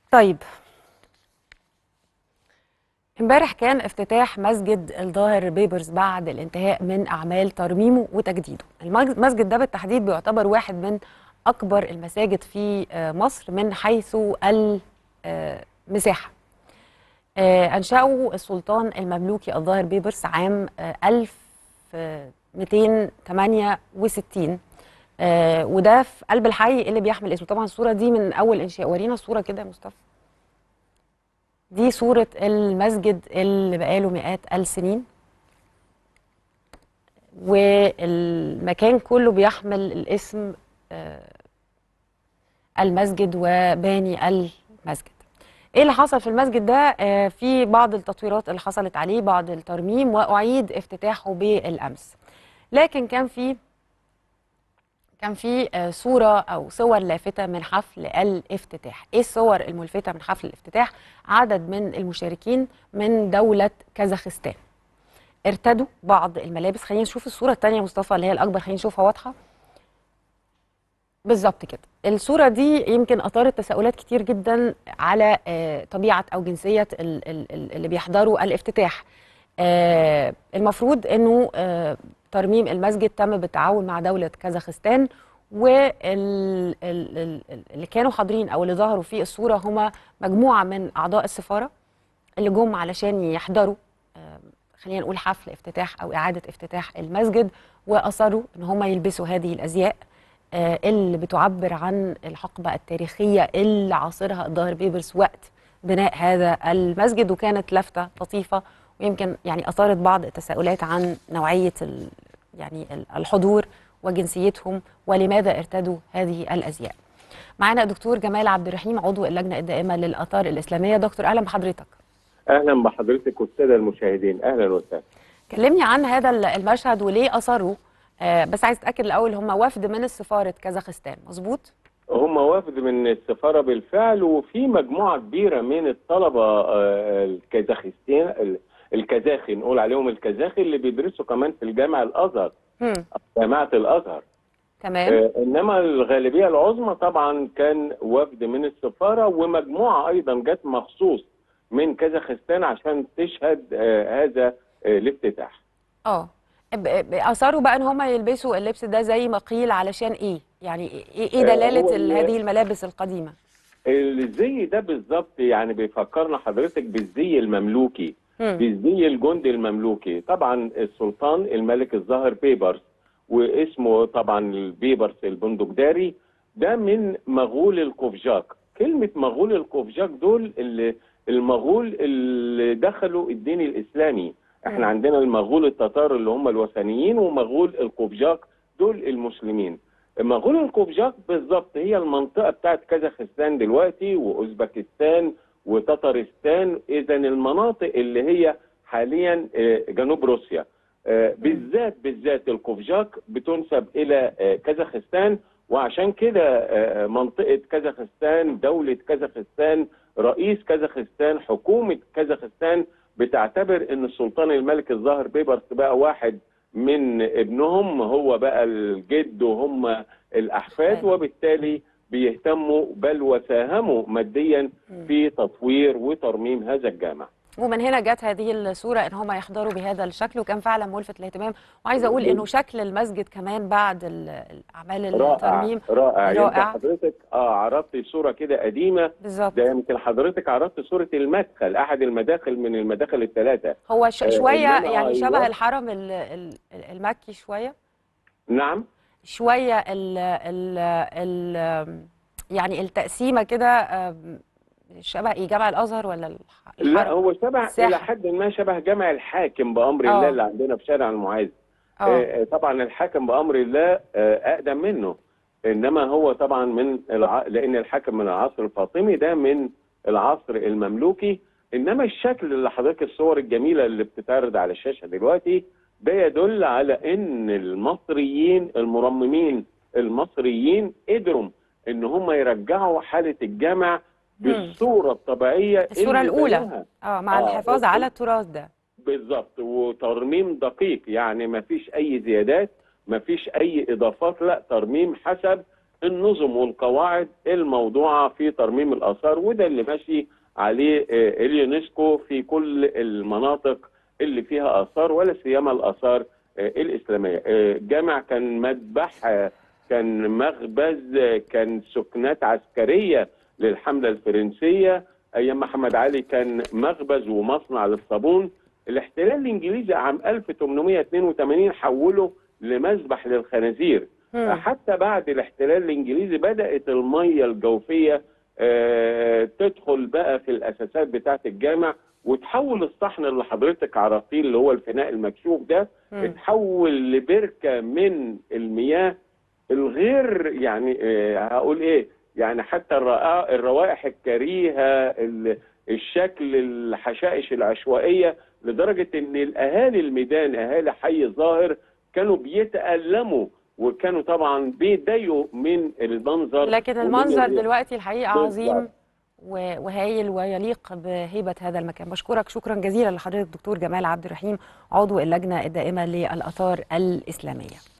طيب امبارح كان افتتاح مسجد الظاهر بيبرز بعد الانتهاء من اعمال ترميمه وتجديده المسجد ده بالتحديد بيعتبر واحد من اكبر المساجد في آه، مصر من حيث المساحه آه، انشاه السلطان المملوكي الظاهر بيبرس عام آه، 1268 آه، وده في قلب الحي اللي بيحمل اسمه طبعا الصوره دي من اول انشاء ورينا الصوره كده يا مصطفى دي صورة المسجد اللي بقاله مئات السنين والمكان كله بيحمل الاسم آه، المسجد وباني المسجد ايه اللي حصل في المسجد ده آه، في بعض التطويرات اللي حصلت عليه بعض الترميم واعيد افتتاحه بالامس لكن كان في كان في آه، صورة أو صور لافتة من حفل الافتتاح إيه الصور الملفتة من حفل الافتتاح؟ عدد من المشاركين من دولة كازاخستان ارتدوا بعض الملابس خلينا نشوف الصورة الثانية مصطفى اللي هي الأكبر خلينا نشوفها واضحة بالظبط كده الصورة دي يمكن أثارت تساؤلات كتير جدا على آه، طبيعة أو جنسية ال- ال- ال- اللي بيحضروا الافتتاح آه، المفروض أنه آه، ترميم المسجد تم بالتعاون مع دولة كازاخستان واللي كانوا حاضرين أو اللي ظهروا في الصورة هما مجموعة من أعضاء السفارة اللي جم علشان يحضروا آه، خلينا نقول حفل افتتاح أو إعادة افتتاح المسجد وأصروا أن هما يلبسوا هذه الأزياء آه، اللي بتعبر عن الحقبة التاريخية اللي عاصرها الظاهر بيبرس وقت بناء هذا المسجد وكانت لفتة لطيفة ويمكن يعني أثارت بعض التساؤلات عن نوعية ال- يعني ال- الحضور وجنسيتهم ولماذا ارتدوا هذه الأزياء معنا دكتور جمال عبد الرحيم عضو اللجنة الدائمة للآثار الإسلامية دكتور أهلا بحضرتك اهلا بحضرتك والساده المشاهدين اهلا وسهلا كلمني عن هذا ال- المشهد وليه أصروا آه، بس عايز أتأكد الأول هم وفد من سفارة كازاخستان مظبوط؟ هم وفد من السفاره بالفعل وفي مجموعه كبيره من الطلبه آه، الكازاخستان ال- الكازاخي نقول عليهم الكازاخي اللي بيدرسوا كمان في الجامعه الازهر هم. جامعه الازهر تمام آه، انما الغالبيه العظمى طبعا كان وفد من السفاره ومجموعه ايضا جت مخصوص من كازاخستان عشان تشهد آه، هذا آه، الافتتاح اه ب- ب- اصروا بقى ان هم يلبسوا اللبس ده زي ما قيل علشان ايه يعني ايه إيه آه، دلاله هو ال- ال- هذه الملابس القديمه الزي ده بالظبط يعني بيفكرنا حضرتك بالزي المملوكي مم. بالزي الجندي المملوكي طبعا السلطان الملك الظاهر بيبرس واسمه طبعا البيبرس البندقداري ده من مغول القفجاك كلمة مغول القفجاك دول اللي المغول اللي دخلوا الدين الإسلامي احنا مم. عندنا المغول التتار اللي هم الوثنيين ومغول القفجاك دول المسلمين مغول القفجاك بالظبط هي المنطقة بتاعت كازاخستان دلوقتي وأوزبكستان وتتارستان إذا المناطق اللي هي حاليا آه، جنوب روسيا آه، بالذات بالذات القفجاك بتنسب إلى آه، كازاخستان وعشان كده آه، منطقة كازاخستان دولة كازاخستان رئيس كازاخستان حكومة كازاخستان بتعتبر ان السلطان الملك الظاهر بيبرس بقى واحد من ابنهم هو بقى الجد وهم الاحفاد أحفاد. وبالتالي بيهتموا بل وساهموا ماديا مم. في تطوير وترميم هذا الجامع ومن هنا جت هذه الصوره ان هم يحضروا بهذا الشكل وكان فعلا ملفت للاهتمام وعايزه اقول انه شكل المسجد كمان بعد ال- الاعمال رائع الترميم رائع يمكن رائع. حضرتك اه عرضت صوره كده قديمه بالظبط ده يمكن حضرتك عرضت صوره المدخل احد المداخل من المداخل الثلاثه هو ش- آه، شويه إنما يعني شبه أيوة. الحرم ال- ال- المكي شويه نعم شويه ال ال ال يعني التقسيمه كده آم، شبه ايه جامع الازهر ولا الح- لا الحرم هو شبه الساحة. الى حد ما شبه جامع الحاكم بامر آه. الله اللي عندنا في شارع المعز اه آه، طبعا الحاكم بامر الله آه، اقدم منه انما هو طبعا من الع... لان الحاكم من العصر الفاطمي ده من العصر المملوكي انما الشكل اللي حضرتك الصور الجميله اللي بتتعرض على الشاشه دلوقتي ده يدل على ان المصريين المرممين المصريين قدروا ان هم يرجعوا حاله الجامع بالصوره الطبيعيه الصورة اللي الأولى. بناها. اه مع آه، الحفاظ بس- على التراث ده بالظبط وترميم دقيق يعني ما فيش اي زيادات ما فيش اي اضافات لا ترميم حسب النظم والقواعد الموضوعه في ترميم الاثار وده اللي ماشي عليه آه، اليونسكو في كل المناطق اللي فيها اثار ولا سيما الاثار آه، الاسلاميه. آه، الجامع كان مذبح آه، كان مخبز آه، كان سكنات عسكريه للحمله الفرنسيه ايام محمد علي كان مخبز ومصنع للصابون الاحتلال الانجليزي عام 1882 حوله لمذبح للخنازير مم. حتى بعد الاحتلال الانجليزي بدات الميه الجوفيه آه، تدخل بقى في الاساسات بتاعه الجامع وتحول الصحن اللي حضرتك عرفتيه اللي هو الفناء المكشوف ده مم. اتحول لبركه من المياه الغير يعني آه، هقول ايه يعني حتى الرائع- الروائح الكريهه ال- الشكل الحشائش العشوائيه لدرجه ان الاهالي الميدان اهالي حي الظاهر كانوا بيتالموا وكانوا طبعا بيتضايقوا من المنظر لكن ومن المنظر ال- دلوقتي الحقيقه بالظبط. عظيم و- وهايل ويليق بهيبه هذا المكان بشكرك شكرا جزيلا لحضرتك دكتور جمال عبد الرحيم عضو اللجنه الدائمه للاثار الاسلاميه